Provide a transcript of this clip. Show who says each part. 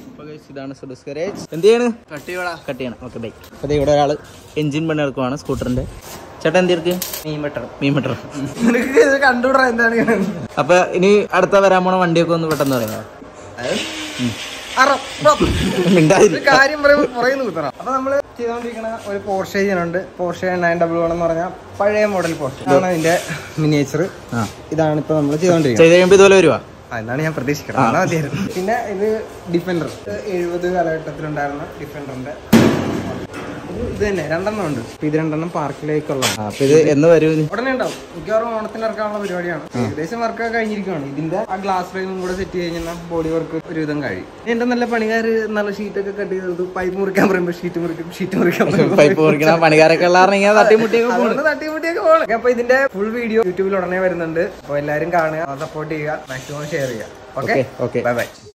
Speaker 1: അപ്പൊ guys, ഇതാണ് സുഡസ് garage എന്ത് ചെയ്യാണ്
Speaker 2: കട്ട് ചെയ്യടാ
Speaker 1: കട്ട് ചെയ്യണം ഓക്കെ ബൈ അപ്പൊ ദേ ഇവിടെ ഒരാള് എഞ്ചിൻ പണി എടുക്കുവാണ് സ്കൂട്ടറിന്റെ ചേട്ടാ എന്ത് എടുക്ക്
Speaker 2: മീൻ വെട്ടണം
Speaker 1: മീൻ മീറ്റർ
Speaker 2: നിനക്ക് ഇത് കണ്ടുകൂടാ എന്താണ് ഞാൻ
Speaker 1: അപ്പൊ ഇനി അടുത്ത വരാൻ പോണ വണ്ടിയൊക്കെ ഒന്ന് പെട്ടെന്ന് പറയാം
Speaker 2: ഒരു കാര്യം പറയുമ്പോൾ പറയുന്നു കുത്തണം അപ്പൊ നമ്മള് ചെയ്തോണ്ടിരിക്കുന്ന ഒരു പോർഷെ ചെയ്യുന്നുണ്ട് പോർഷെ നയൻ ഡബിൾ വൺ എന്ന് പറഞ്ഞാൽ പഴയ മോഡൽ പോർഷെ ഇതാണ് അതിന്റെ മിനിയേച്ചർ
Speaker 1: ആ
Speaker 2: ഇതാണ് ഇപ്പൊ നമ്മൾ ചെയ്തോണ്ടിരിക്കുന്നത്
Speaker 1: ചെയ്ത് കഴിയുമ്പോ ഇതുപോലെ വരുവാ
Speaker 2: ആ, എന്നാണ് ഞാൻ പ്രതീക്ഷിക്കുന്നത് അതാ മതിയായിരുന്നു പിന്നെ ഇത് ഡിഫൻഡർ എഴുപത് കാലഘട്ടത്തിലുണ്ടായിരുന്ന ഡിഫൻഡറിന്റെ ഇത് ഇത് തന്നെ രണ്ടെണ്ണം ഉണ്ട് ഇപ്പൊ ഇത് രണ്ടെണ്ണം പാർക്കിലേക്കുള്ള
Speaker 1: ആ, അപ്പൊ ഇത് എന്ന് വരും ഇനി?
Speaker 2: ഉടനെ ഉണ്ടാവും മിക്കവാറും ഓണത്തിന് ഇറക്കാനുള്ള പരിപാടിയാണ് ഏകദേശം വർക്ക് കഴിഞ്ഞിരിക്കുകയാണ് ഇതിന്റെ ആ ഗ്ലാസ് ഫ്രെയിമും കൂടെ സെറ്റ് കഴിഞ്ഞാൽ ബോഡി വർക്ക് ഒരുവിധം കഴിയും എന്റെ നല്ല പണിക്കാർ നല്ല ഷീറ്റൊക്കെ കട്ട് ചെയ്ത് പൈപ്പ് മുറിക്കാൻ പറയുമ്പോൾ ഷീറ്റ് മുറിക്കും ഷീറ്റ് മുറിക്കാൻ പറയുമ്പോൾ
Speaker 1: പൈപ്പ് മുറിക്കണ പണിക്കാരൊക്കെ ഉള്ള കാരണം ഇങ്ങനെ തട്ടിമുട്ടിയൊക്കെ പോകും
Speaker 2: അതുകൊണ്ട് തട്ടിമുട്ടിയൊക്കെ പോകണം അപ്പൊ ഇതിന്റെ ഫുൾ വീഡിയോ യൂട്യൂബിൽ ഉടനെ വരുന്നുണ്ട് അപ്പൊ എല്ലാവരും കാണുക സപ്പോർട്ട് ചെയ്യുക മാക്സിമം ഷെയർ ചെയ്യുക ഓക്കെ
Speaker 1: ഓക്കെ
Speaker 2: ബൈ ബൈ